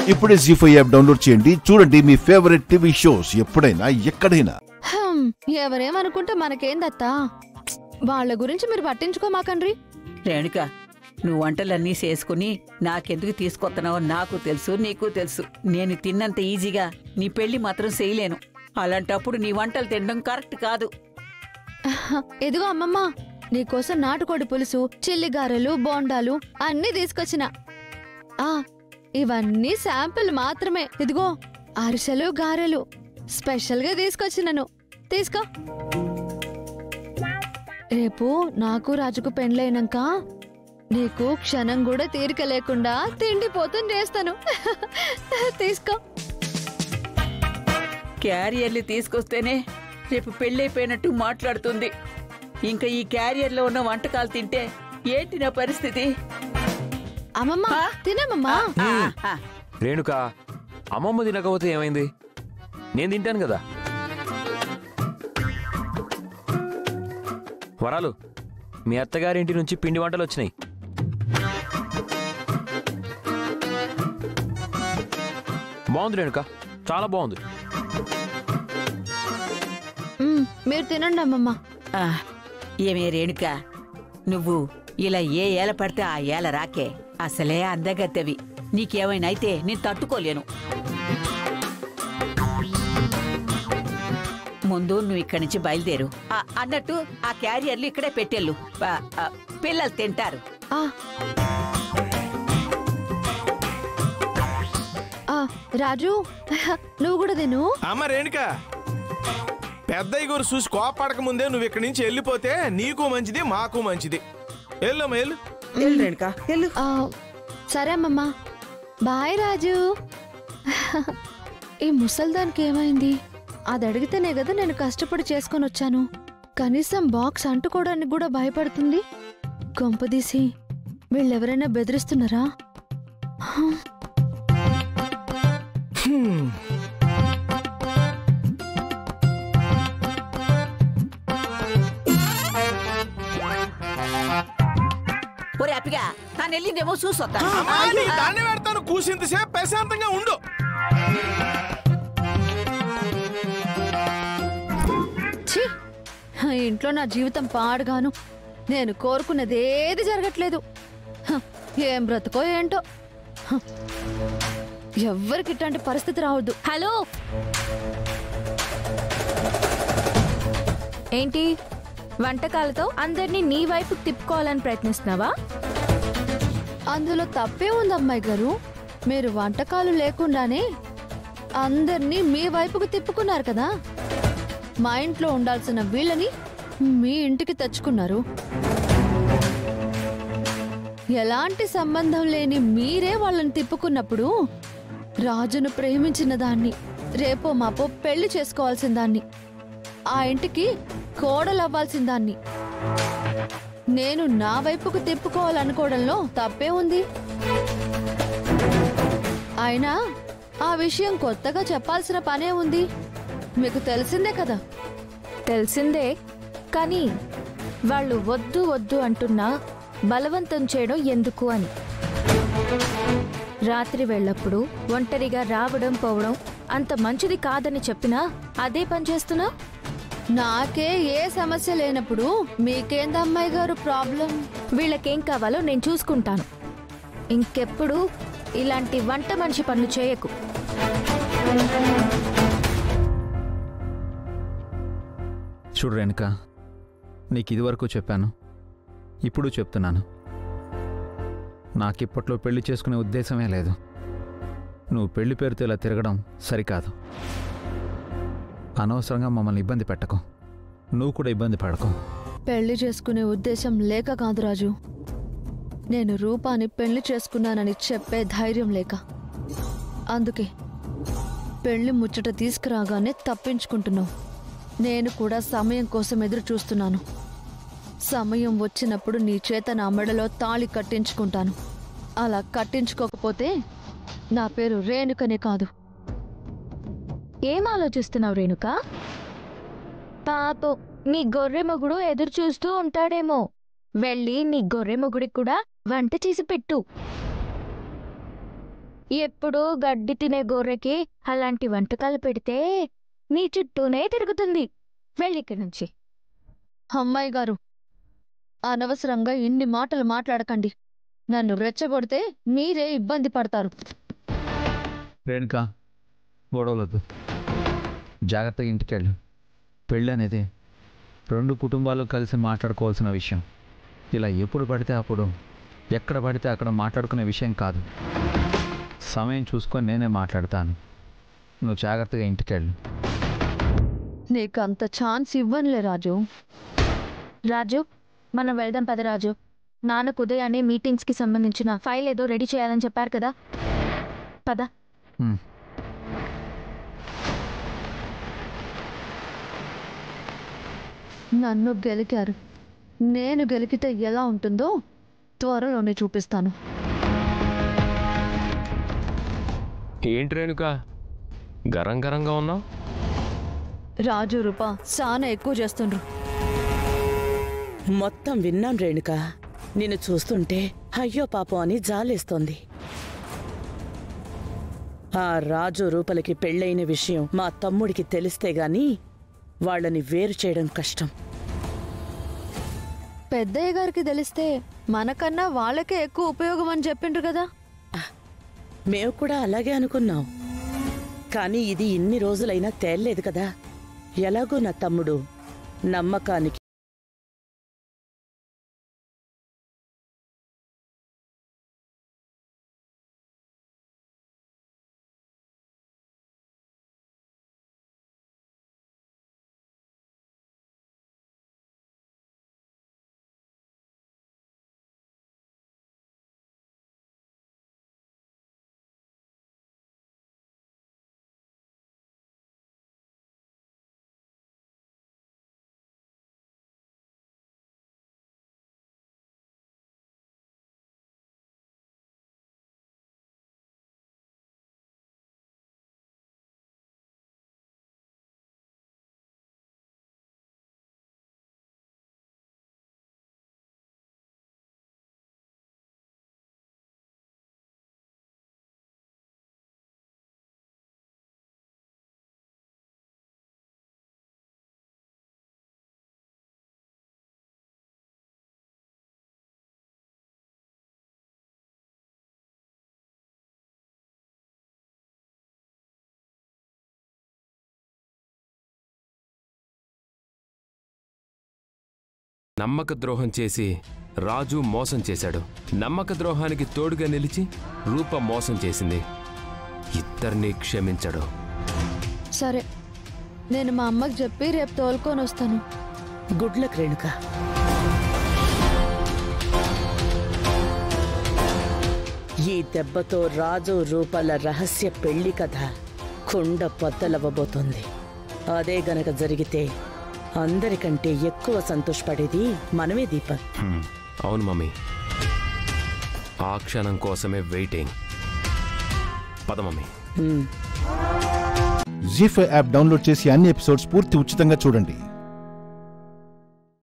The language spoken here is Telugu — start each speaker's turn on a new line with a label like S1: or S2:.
S1: ఇప్పుడే జీ ఫైవ్ యాప్ డౌన్లోడ్ చేయండి చూడండి మీ ఫేవరెట్ టీవీ షోస్ ఎప్పుడైనా ఎక్కడైనా
S2: హమ్, ఎవరేమనుకుంటే మనకేందత్తా వాళ్ళ గురించి మీరు పట్టించుకోమాకండ్రి
S3: రేణుక నువ్వు వంటలన్నీ చేసుకుని నాకెందుకు తీసుకొస్తున్నావో నాకు తెలుసు నీకు తెలుసు నేను తిన్నంత ఈజీగా నీ పెళ్లి మాత్రం చేయలేను అలాంటప్పుడు నీ వంటలు తినడం కరెక్ట్ కాదు
S2: ఇదిగో అమ్మమ్మ నీకోసం నాటుకోడి పులుసు చిల్లి గారెలు బోండాలు అన్నీ తీసుకొచ్చిన ఆ ఇవన్నీ శాంపిల్ మాత్రమే ఇదిగో అరిసెలు గారెలు స్పెషల్ గా తీసుకొచ్చినను తీసుకో రేపు నాకు రాజుకు పెండ్లైనాక నీకు క్షణం కూడా తీరిక లేకుండా తిండి పోతుంది చేస్తాను తీసుకో
S3: క్యారియర్లు తీసుకొస్తేనే రేపు పెళ్ళైపోయినట్టు మాట్లాడుతుంది ఇంకా ఈ క్యారియర్లో ఉన్న వంటకాలు తింటే ఏంటి నా పరిస్థితి
S2: అమ్మమ్మ
S3: ఆ?
S2: తినమ్మమ్మా
S3: ఆ, ఆ,
S4: రేణుక అమ్మమ్మ తినకపోతే ఏమైంది నేను తింటాను కదా వరాలు మీ అత్తగారింటి నుంచి పిండి వంటలు వచ్చినాయి బాగుంది రేణుక చాలా బాగుంది
S2: మ్, మీరు తినండి అమ్మమ్మ
S3: ఆ. ఏమే రేణుక నువ్వు ఇలా ఏ ఏల పడితే ఆ ఏల రాకే అసలే అందగత్తెవి నీకేమైనా అయితే నేను తట్టుకోలేను ముందు నువ్వు ఇక్కడి నుంచి బయలుదేరు ఆ, అన్నట్టు ఆ క్యారియర్లు ఇక్కడే పెట్టెళ్ళు ఆ, ఆ, పిల్లలు తింటారు
S2: ఆ ఆ, రాజు నువ్వు కూడా తిను
S5: అమ్మ రేణుక పెద్దయ్య గారు చూసి కోపడక ముందే నువ్వు ఇక్కడి నుంచి వెళ్ళిపోతే నీకు మంచిది మాకు మంచిది వెళ్ళమ్మా వెళ్ళు
S6: వెళ్ళు రేణుక వెళ్ళు
S2: ఆ, సరే అమ్మమ్మ బాయ్ రాజు ఈ ముసల్దానికి ఏమైంది అది అడిగితేనే కదా నేను కష్టపడి చేసుకొని వచ్చాను కనీసం బాక్స్ అంటుకోవడానికి కూడా భయపడుతుంది కొంపదీసి వీళ్ళెవరైనా బెదిరిస్తున్నారా
S5: హ్మ్.
S3: ఒరే అప్పిగా నన్ను వెళ్ళిందేమో చూసొస్తాను
S5: అమ్మా, నీ దాన్ని పెడతాను కూసింతసేపు ప్రశాంతంగా ఉండు
S2: ఛీ ఆ ఇంట్లో నా జీవితం పాడుగాను నేను కోరుకున్నది ఏది జరగట్లేదు హ, ఏం బ్రతుకో ఏంటో హ. ఎవ్వరికి ఇట్లాంటి పరిస్థితి రావద్దు
S7: హలో ఏంటి వంటకాలతో అందరినీ నీ వైపు తిప్పుకోవాలని ప్రయత్నిస్తున్నావా
S2: అందులో తప్పే ఉంది అమ్మాయి గారు మీరు వంటకాలు లేకుండానే అందరినీ మీ వైపుకు తిప్పుకున్నారు కదా మా ఇంట్లో ఉండాల్సిన వీళ్ళని మీ ఇంటికి తెచ్చుకున్నారు ఎలాంటి సంబంధం లేని మీరే వాళ్ళని తిప్పుకున్నప్పుడు రాజును ప్రేమించిన దాన్ని రేపో మాపో పెళ్లి చేసుకోవాల్సిన దాన్ని ఆ ఇంటికి కోడలవ్వాల్సిన దాన్ని నేను నా వైపుకు తిప్పుకోవాలనుకోవడంలో తప్పే ఉంది అయినా ఆ విషయం కొత్తగా చెప్పాల్సిన పనే ఉంది మీకు తెలిసిందే కదా
S7: తెలిసిందే కానీ వాళ్ళు వద్దు వద్దు అంటున్నా బలవంతం చేయడం ఎందుకు అని రాత్రి వెళ్ళప్పుడు ఒంటరిగా రావడం పోవడం అంత మంచిది కాదని చెప్పినా అదే పని చేస్తున్నా
S2: నాకే ఏ సమస్య లేనప్పుడు మీకేంది అమ్మాయి గారు ప్రాబ్లం
S7: వీళ్ళకేం కావాలో నేను చూసుకుంటాను ఇంకెప్పుడు ఇలాంటి వంట మనిషి పనులు చేయకు
S8: చూడు రేణుక నీకు ఇదివరకు చెప్పాను ఇప్పుడు చెప్తున్నాను నాకిప్పట్లో పెళ్లి చేసుకునే ఉద్దేశమే లేదు నువ్వు పెళ్లి పేరుతో ఇలా తిరగడం సరికాదు అనవసరంగా మమ్మల్ని ఇబ్బంది పెట్టకు నువ్వు కూడా ఇబ్బంది పడకు
S2: పెళ్లి చేసుకునే ఉద్దేశం లేక కాదు రాజు నేను రూపాన్ని పెళ్లి చేసుకున్నానని చెప్పే ధైర్యం లేక అందుకే పెళ్లి ముచ్చట తీసుకురాగానే తప్పించుకుంటున్నావు నేను కూడా సమయం కోసం ఎదురు చూస్తున్నాను సమయం వచ్చినప్పుడు నీ చేత నా మెడలో తాళి కట్టించుకుంటాను అలా కట్టించుకోకపోతే నా పేరు రేణుకనే కాదు
S7: ఏం ఆలోచిస్తున్నావు రేణుక పాపం నీ గొర్రె మొగుడు ఎదురు చూస్తూ ఉంటాడేమో వెళ్ళి నీ గొర్రె మొగుడికి కూడా వంట చేసి పెట్టు ఎప్పుడు గడ్డి తినే గొర్రెకి అలాంటి వంటకాలు పెడితే నీ చుట్టూనే తిరుగుతుంది వెళ్ళిక్కడి నుంచి
S2: అమ్మాయి గారు అనవసరంగా ఇన్ని మాటలు మాట్లాడకండి నన్ను రెచ్చగొడితే మీరే ఇబ్బంది పడతారు
S8: రేణుక గొడవలొద్దు జాగ్రత్తగా ఇంటికి వెళ్ళు పెళ్ళి అనేది రెండు కుటుంబాలు కలిసి మాట్లాడుకోవాల్సిన విషయం ఇలా ఎప్పుడు పడితే అప్పుడు ఎక్కడ పడితే అక్కడ మాట్లాడుకునే విషయం కాదు సమయం చూసుకొని నేనే మాట్లాడతాను నువ్వు జాగ్రత్తగా ఇంటికి వెళ్ళు
S2: నీకు అంత ఛాన్స్ ఇవ్వనులే రాజు
S7: రాజు మనం వెళ్దాం పద రాజు నాన్నకు ఉదయాన్నే మీటింగ్స్కి సంబంధించిన ఫైల్ ఏదో రెడీ చేయాలని చెప్పారు కదా పద
S8: హ్మ్.
S2: నన్ను గెలికారు నేను గెలికితే ఎలా ఉంటుందో త్వరలోనే చూపిస్తాను
S4: ఏంటి రేణుక గరం గరంగా ఉన్నావు
S2: రాజు రూప చాలా ఎక్కువ చేస్తుండ్రు
S6: మొత్తం విన్నాం రేణుక నిన్ను చూస్తుంటే అయ్యో పాపం అని జాలేస్తోంది ఆ రాజు రూపలకి పెళ్ళైన విషయం మా తమ్ముడికి తెలిస్తే గాని వాళ్ళని వేరు చేయడం కష్టం
S2: పెద్దయ్య గారికి తెలిస్తే మనకన్నా వాళ్ళకే ఎక్కువ ఉపయోగం అని చెప్పిండ్రు కదా
S6: మేము కూడా అలాగే అనుకున్నాం కానీ ఇది ఇన్ని రోజులైనా తేల్లేదు కదా ఎలాగో నా తమ్ముడు నమ్మకానికి
S4: నమ్మక ద్రోహం చేసి రాజు మోసం చేశాడు నమ్మక ద్రోహానికి తోడుగా నిలిచి రూప మోసం చేసింది ఇద్దరిని క్షమించడు
S2: సరే నేను మా అమ్మకి చెప్పి రేపు తోలుకొని వస్తాను
S6: గుడ్లక్ రేణుక ఈ దెబ్బతో రాజు రూపాల రహస్య పెళ్లి కథ కుండ పొద్దలవ్వబోతోంది అదే గనక జరిగితే అందరికంటే ఎక్కువ సంతోషపడేది మనమే దీపక్
S4: హ్మ్, అవును మమ్మీ ఆ క్షణం కోసమే వెయిటింగ్ పద మమ్మీ
S6: హ్మ్.
S1: జీ ఫైవ్ యాప్ డౌన్లోడ్ చేసి అన్ని ఎపిసోడ్స్ పూర్తి ఉచితంగా చూడండి